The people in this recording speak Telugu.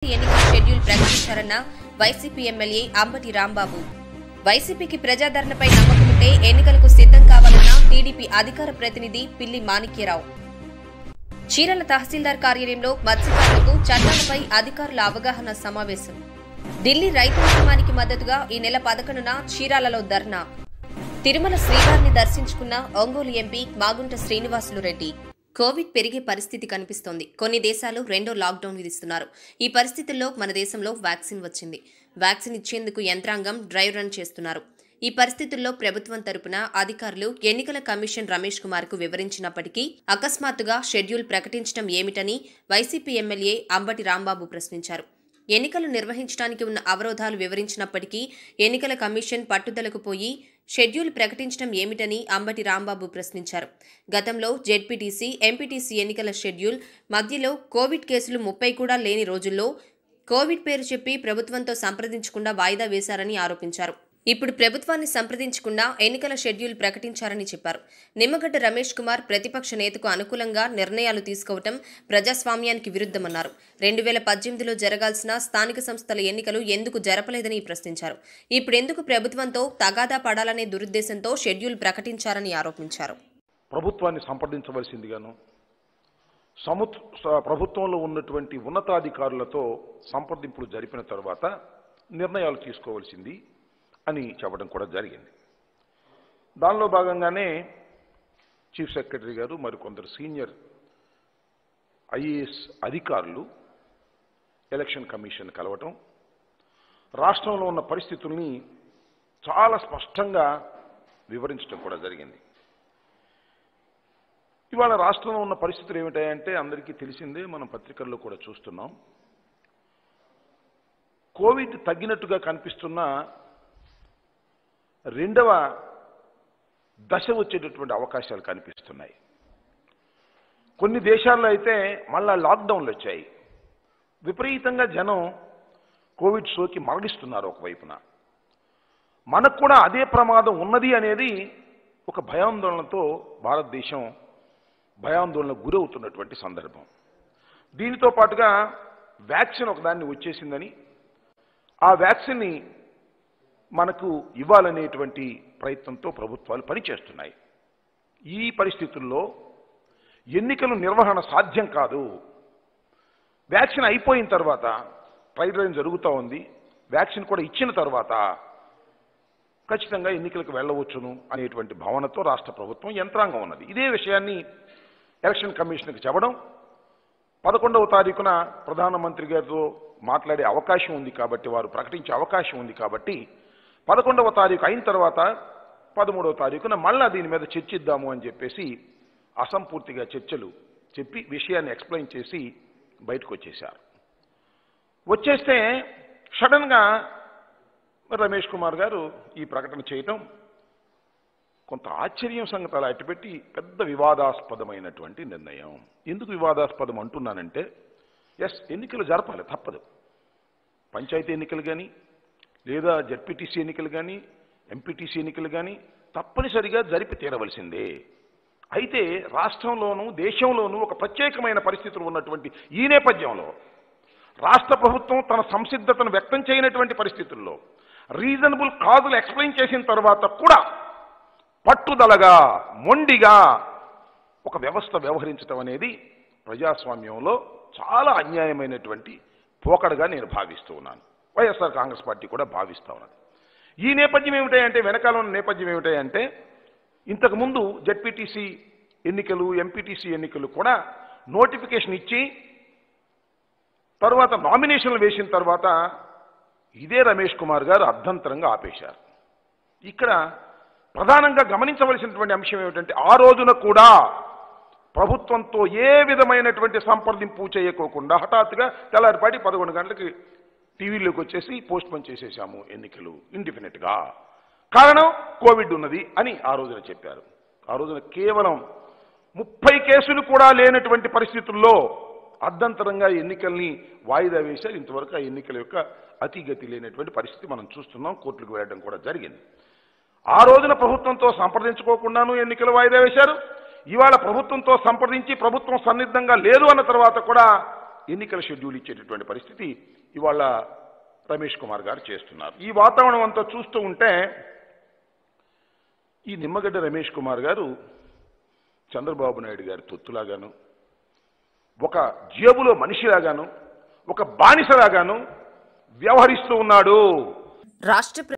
ఎన్నికల షెడ్యూల్ ప్రకటించారన్న వైసీపీ ఎమ్మెల్యే అంబటి రాంబాబు వైసీపీకి ప్రజాదరణపై నమ్మకం ఉంటే ఎన్నికలకు సిద్ధం కావాలన్న టీడీపీ అధికార ప్రతినిధి పిల్లి మాణిక్యరావు చీరల తహసీల్దార్ కార్యాలయంలో మత్స్యకారులకు చట్టాలపై అధికారుల అవగాహన సమావేశం ఢిల్లీ రైతు ఉద్యమానికి మద్దతుగా ఈ నెల పదకొండున చీరాలలో ధర్నా తిరుమల శ్రీవారిని దర్శించుకున్న ఒంగోలు ఎంపీ మాగుంట శ్రీనివాసులు రెడ్డి కోవిడ్ పెరిగే పరిస్థితి కనిపిస్తోంది కొన్ని దేశాలు రెండో లాక్డౌన్ విధిస్తున్నారు ఈ పరిస్థితుల్లో మన దేశంలో వ్యాక్సిన్ వచ్చింది వ్యాక్సిన్ ఇచ్చేందుకు యంత్రాంగం డ్రైవ్ రన్ చేస్తున్నారు ఈ పరిస్థితుల్లో ప్రభుత్వం తరపున అధికారులు ఎన్నికల కమిషన్ రమేష్ కుమార్ కు వివరించినప్పటికీ అకస్మాత్తుగా షెడ్యూల్ ప్రకటించడం ఏమిటని వైసీపీ ఎమ్మెల్యే అంబటి రాంబాబు ప్రశ్నించారు ఎన్నికలు నిర్వహించడానికి ఉన్న అవరోధాలు వివరించినప్పటికీ ఎన్నికల కమిషన్ పట్టుదలకు పోయి షెడ్యూల్ ప్రకటించడం ఏమిటని అంబటి రాంబాబు ప్రశ్నించారు గతంలో జెడ్పీటీసీ ఎంపీటీసీ ఎన్నికల షెడ్యూల్ మధ్యలో కోవిడ్ కేసులు ముప్పై కూడా లేని రోజుల్లో కోవిడ్ పేరు చెప్పి ప్రభుత్వంతో సంప్రదించకుండా వాయిదా వేశారని ఆరోపించారు ఇప్పుడు ప్రభుత్వాన్ని సంప్రదించకుండా ఎన్నికల షెడ్యూల్ ప్రకటించారని చెప్పారు నిమ్మగడ్డ రమేష్ కుమార్ ప్రతిపక్ష నేతకు అనుకూలంగా నిర్ణయాలు తీసుకోవటం ప్రజాస్వామ్యానికి విరుద్ధమన్నారు రెండు వేల పద్దెనిమిదిలో జరగాల్సిన స్థానిక సంస్థల ఎన్నికలు ఎందుకు జరపలేదని ప్రశ్నించారు ఇప్పుడెందుకు ప్రభుత్వంతో తగాదా పడాలనే దురుద్దేశంతో షెడ్యూల్ ప్రకటించారని ఆరోపించారు ప్రభుత్వాన్ని సంప్రదించవలసిందిగాను సముత్ స- ప్రభుత్వంలో ఉన్నటువంటి ఉన్నతాధికారులతో సంప్రదింపులు జరిపిన తర్వాత నిర్ణయాలు తీసుకోవాల్సింది అని చెప్పడం కూడా జరిగింది దానిలో భాగంగానే చీఫ్ సెక్రటరీ గారు మరికొందరు సీనియర్ ఐఏఎస్ అధికారులు ఎలక్షన్ కమిషన్ కలవటం రాష్ట్రంలో ఉన్న పరిస్థితుల్ని చాలా స్పష్టంగా వివరించడం కూడా జరిగింది ఇవాళ రాష్ట్రంలో ఉన్న పరిస్థితులు ఏమిటాయంటే అందరికీ తెలిసిందే మనం పత్రికల్లో కూడా చూస్తున్నాం కోవిడ్ తగ్గినట్టుగా కనిపిస్తున్న రెండవ దశ వచ్చేటటువంటి అవకాశాలు కనిపిస్తున్నాయి కొన్ని దేశాల్లో అయితే మళ్ళా లాక్డౌన్లు వచ్చాయి విపరీతంగా జనం కోవిడ్ సోకి మరణిస్తున్నారు ఒకవైపున మనకు కూడా అదే ప్రమాదం ఉన్నది అనేది ఒక భయాందోళనతో భారతదేశం భయాందోళనకు గురవుతున్నటువంటి సందర్భం దీనితో పాటుగా వ్యాక్సిన్ ఒకదాన్ని వచ్చేసిందని ఆ వ్యాక్సిన్ని మనకు ఇవ్వాలనేటువంటి ప్రయత్నంతో ప్రభుత్వాలు పనిచేస్తున్నాయి ఈ పరిస్థితుల్లో ఎన్నికల నిర్వహణ సాధ్యం కాదు వ్యాక్సిన్ అయిపోయిన తర్వాత ట్రయల్ రన్ జరుగుతూ ఉంది వ్యాక్సిన్ కూడా ఇచ్చిన తర్వాత ఖచ్చితంగా ఎన్నికలకు వెళ్ళవచ్చును అనేటువంటి భావనతో రాష్ట్ర ప్రభుత్వం యంత్రాంగం ఉన్నది ఇదే విషయాన్ని ఎలక్షన్ కమిషన్కి చెప్పడం పదకొండవ తారీఖున ప్రధానమంత్రి గారితో మాట్లాడే అవకాశం ఉంది కాబట్టి వారు ప్రకటించే అవకాశం ఉంది కాబట్టి పదకొండవ తారీఖు అయిన తర్వాత పదమూడవ తారీఖున మళ్ళా దీని మీద చర్చిద్దాము అని చెప్పేసి అసంపూర్తిగా చర్చలు చెప్పి విషయాన్ని ఎక్స్ప్లెయిన్ చేసి బయటకు వచ్చేశారు వచ్చేస్తే సడన్గా రమేష్ కుమార్ గారు ఈ ప్రకటన చేయటం కొంత ఆశ్చర్యం సంగతి అలా అట్టుపెట్టి పెద్ద వివాదాస్పదమైనటువంటి నిర్ణయం ఎందుకు వివాదాస్పదం అంటున్నానంటే ఎస్ ఎన్నికలు జరపాలి తప్పదు పంచాయతీ ఎన్నికలు కానీ లేదా జడ్పీటీసీ ఎన్నికలు కానీ ఎంపీటీసీ ఎన్నికలు కానీ తప్పనిసరిగా జరిపి తీరవలసిందే అయితే రాష్ట్రంలోనూ దేశంలోనూ ఒక ప్రత్యేకమైన పరిస్థితులు ఉన్నటువంటి ఈ నేపథ్యంలో రాష్ట్ర ప్రభుత్వం తన సంసిద్ధతను వ్యక్తం చేయనటువంటి పరిస్థితుల్లో రీజనబుల్ కాజులు ఎక్స్ప్లెయిన్ చేసిన తర్వాత కూడా పట్టుదలగా మొండిగా ఒక వ్యవస్థ వ్యవహరించడం అనేది ప్రజాస్వామ్యంలో చాలా అన్యాయమైనటువంటి పోకడగా నేను భావిస్తూ ఉన్నాను వైఎస్ఆర్ కాంగ్రెస్ పార్టీ కూడా భావిస్తూ ఉన్నది ఈ నేపథ్యం ఏమిటాయంటే వెనకాల ఉన్న నేపథ్యం ఏమిటాయంటే ఇంతకుముందు జడ్పీటీసీ ఎన్నికలు ఎంపీటీసీ ఎన్నికలు కూడా నోటిఫికేషన్ ఇచ్చి తర్వాత నామినేషన్లు వేసిన తర్వాత ఇదే రమేష్ కుమార్ గారు అర్ధంతరంగా ఆపేశారు ఇక్కడ ప్రధానంగా గమనించవలసినటువంటి అంశం ఏమిటంటే ఆ రోజున కూడా ప్రభుత్వంతో ఏ విధమైనటువంటి సంప్రదింపు చేయకోకుండా హఠాత్తుగా తెల్లారిపాటి పదకొండు గంటలకి టీవీలోకి వచ్చేసి పోస్ట్ పోన్ చేసేసాము ఎన్నికలు ఇండిఫినిట్గా కారణం కోవిడ్ ఉన్నది అని ఆ రోజున చెప్పారు ఆ రోజున కేవలం ముప్పై కేసులు కూడా లేనటువంటి పరిస్థితుల్లో అర్ధంతరంగా ఎన్నికల్ని వాయిదా వేశారు ఇంతవరకు ఆ ఎన్నికల యొక్క అతిగతి లేనటువంటి పరిస్థితి మనం చూస్తున్నాం కోర్టులకు వెళ్ళడం కూడా జరిగింది ఆ రోజున ప్రభుత్వంతో సంప్రదించుకోకుండాను ఎన్నికలు వాయిదా వేశారు ఇవాళ ప్రభుత్వంతో సంప్రదించి ప్రభుత్వం సన్నిద్ధంగా లేదు అన్న తర్వాత కూడా ఎన్నికల షెడ్యూల్ ఇచ్చేటటువంటి పరిస్థితి ఇవాళ రమేష్ కుమార్ గారు చేస్తున్నారు ఈ వాతావరణం అంతా చూస్తూ ఉంటే ఈ నిమ్మగడ్డ రమేష్ కుమార్ గారు చంద్రబాబు నాయుడు గారి తొత్తులాగాను ఒక జేబులో మనిషిలాగాను ఒక బానిసలాగాను వ్యవహరిస్తూ ఉన్నాడు రాష్ట్ర